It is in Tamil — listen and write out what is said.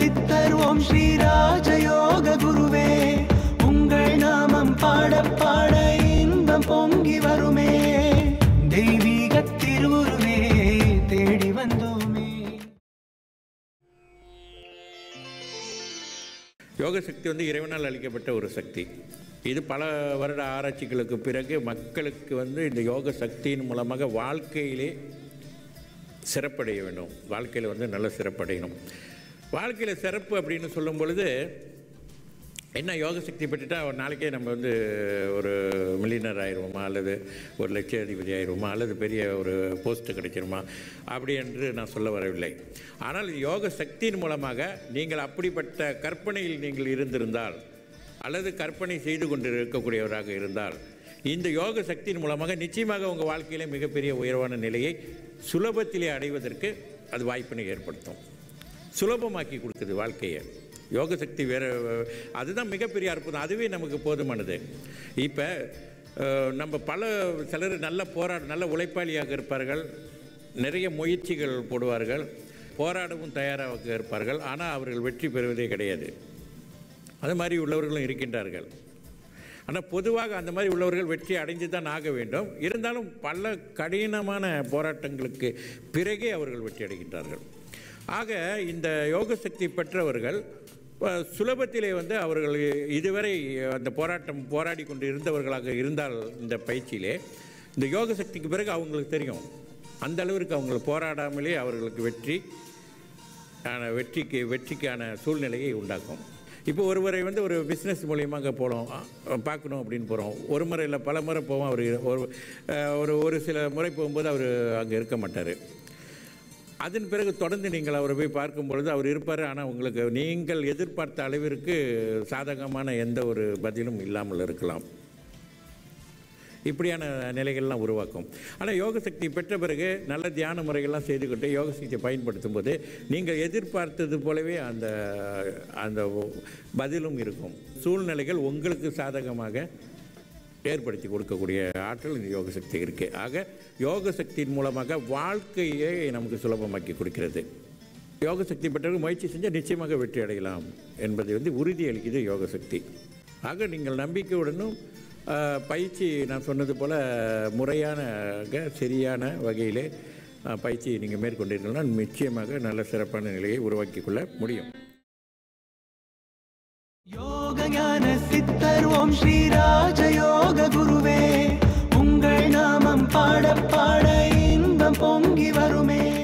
சித்தர் ஓம் ஸ்ரீ ராஜயோக குருவே உங்கள் நாமம் பாட பாட இன்பம் பொங்கி வருமே தெய்வீக திருவுருவே தேடி வந்தோமே யோக சக்தி வந்து இறைவனால் அளிக்கப்பட்ட ஒரு சக்தி இது பல வருட ஆராய்ச்சிகளுக்கு பிறகு மக்களுக்கு வந்து இந்த யோக சக்தியின் மூலமாக வாழ்க்கையிலே சிறப்படைய வேண்டும் வாழ்க்கையில் வந்து நல்ல சிறப்படையணும் வாழ்க்கையில் சிறப்பு அப்படின்னு சொல்லும் பொழுது என்ன யோக சக்தி பெற்றுட்டா ஒரு நாளைக்கே நம்ம வந்து ஒரு மில்லியனர் ஆயிடுவோமா அல்லது ஒரு லட்சாதிபதி ஆயிடுவோமா அல்லது பெரிய ஒரு போஸ்ட் கிடைச்சிருமா அப்படி என்று நான் சொல்ல வரவில்லை ஆனால் யோக சக்தியின் மூலமாக நீங்கள் அப்படிப்பட்ட கற்பனையில் நீங்கள் இருந்திருந்தால் அல்லது கற்பனை செய்து கொண்டு இருக்கக்கூடியவராக இருந்தால் இந்த யோக சக்தியின் மூலமாக நிச்சயமாக உங்கள் வாழ்க்கையிலே மிகப்பெரிய உயர்வான நிலையை சுலபத்திலே அடைவதற்கு அது வாய்ப்பினை ஏற்படுத்தும் சுலபமாக்கி கொடுக்குது வாழ்க்கையை யோக சக்தி வேறு அதுதான் மிகப்பெரிய அற்புதம் அதுவே நமக்கு போதுமானது இப்போ நம்ம பல சிலர் நல்ல போராட நல்ல உழைப்பாளியாக இருப்பார்கள் நிறைய முயற்சிகள் போடுவார்கள் போராடவும் தயாராக இருப்பார்கள் ஆனால் அவர்கள் வெற்றி பெறுவதே கிடையாது அது மாதிரி உள்ளவர்களும் இருக்கின்றார்கள் ஆனால் பொதுவாக அந்த மாதிரி உள்ளவர்கள் வெற்றி அடைந்து தான் ஆக வேண்டும் இருந்தாலும் பல கடினமான போராட்டங்களுக்கு பிறகே அவர்கள் வெற்றி அடைகின்றார்கள் ஆக இந்த யோக சக்தி பெற்றவர்கள் அஹ், சுலபத்திலே வந்து அவர்கள் இதுவரை அந்த போராட்டம் போராடி கொண்டு இருந்தவர்களாக இருந்தால் இந்த பயிற்சியிலே இந்த யோக சக்திக்கு பிறகு அவங்களுக்கு தெரியும் அந்த அளவிற்கு அவங்க போராடாமலே அவர்களுக்கு வெற்றி ஆன வெற்றிக்கு வெற்றிக்கான சூழ்நிலையை உண்டாக்கும் இப்போ ஒருவரை வந்து ஒரு பிஸ்னஸ் மூலியமாக போகிறோம் பார்க்கணும் அப்படின்னு போகிறோம் ஒரு முறை இல்லை பல முறை போவோம் அவர் ஒரு அஹ், ஒரு ஒரு சில முறை போகும்போது அவர் அங்கே இருக்க மாட்டார் அதன் பிறகு தொடர்ந்து நீங்கள் அவரை போய் பார்க்கும் பொழுது அவர் இருப்பார் ஆனால் உங்களுக்கு நீங்கள் எதிர்பார்த்த அளவிற்கு சாதகமான எந்த ஒரு பதிலும் இல்லாமல் இருக்கலாம் இப்படியான நிலைகள்லாம் உருவாக்கும் ஆனால் யோக சக்தி பெற்ற பிறகு நல்ல தியான முறைகள்லாம் செய்துக்கிட்டு யோக சக்தியை பயன்படுத்தும் போது நீங்கள் எதிர்பார்த்தது போலவே அந்த அந்த பதிலும் இருக்கும் சூழ்நிலைகள் உங்களுக்கு சாதகமாக ஏற்படுத்தி கொடுக்கக்கூடிய ஆற்றல் இந்த யோக சக்தி இருக்குது ஆக யோக சக்தியின் மூலமாக வாழ்க்கையை நமக்கு சுலபமாக்கி கொடுக்கிறது யோக சக்தி பெற்றவர்கள் முயற்சி செஞ்சால் நிச்சயமாக வெற்றி அடையலாம் என்பதை வந்து உறுதி அளிக்குது யோக சக்தி ஆக நீங்கள் நம்பிக்கையுடனும் ஆஹ், பயிற்சி நான் சொன்னது போல் முறையான க- சரியான வகையிலே ஆஹ், பயிற்சியை நீங்கள் மேற்கொண்டீர்கள்னா நிச்சயமாக நல்ல சிறப்பான நிலையை உருவாக்கிக் கொள்ள முடியும் யோக ஞான சித்தர் ஓம் ஸ்ரீ ராஜயோக குருவே உங்கள் நாமம் பாட பாட இன்பம் பொங்கி வருமே